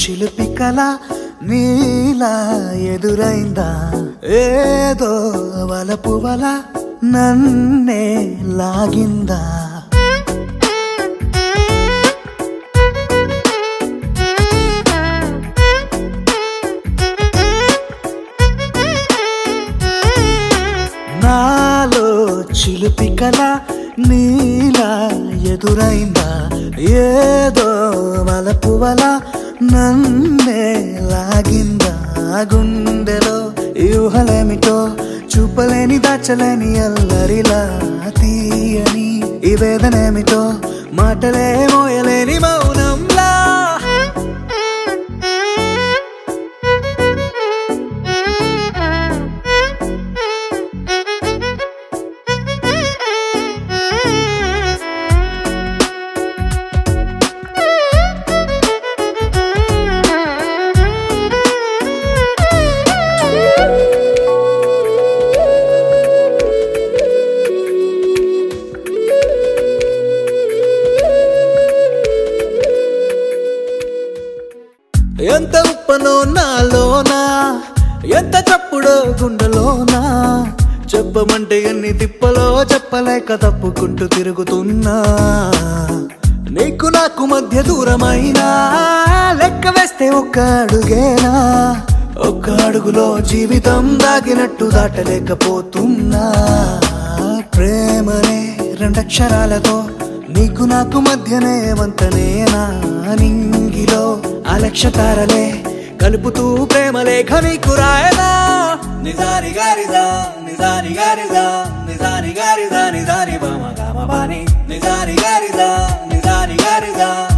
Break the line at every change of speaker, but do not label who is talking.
చిలిపి కల నీలా ఎదురైందా ఏదో వలపు వల నన్నే లాగిందా నాలో చిలిపి కల నీలా ఎదురైందా ఏదో వలపు వల నన్నే లాగిందా గుండెలో యూహలేమిటో చూపలేని దాచలేని అల్లరిలా తీయని ఈ వేదనేమిటో మాటలే మోయలేని మౌనంలా ఎంత ఉప్పనో నాలోనా ఎంత చప్పుడో గుండెలోనా చెప్పమంటే ఎన్ని తిప్పలో చెప్పలేక తప్పుకుంటూ తిరుగుతున్నా నీకు నాకు మధ్య దూరమైనా లెక్క వేస్తే ఒక్క అడుగేనా ఒక్క అడుగులో జీవితం దాగినట్టు దాటలేకపోతున్నా ప్రేమనే రెండక్షరాలతో నీకు నాకు మధ్యనే వంతనేనా నింగిలో అలక్ష తారలే కలుపుతూ ప్రేమ లేఖ నీకు రాయనా నిజాని గారిదా నిజాని గారిదా నిజాని గారిదా నిజాని బామ గామ బాని నిజాని గారిదా నిజాని గారిదా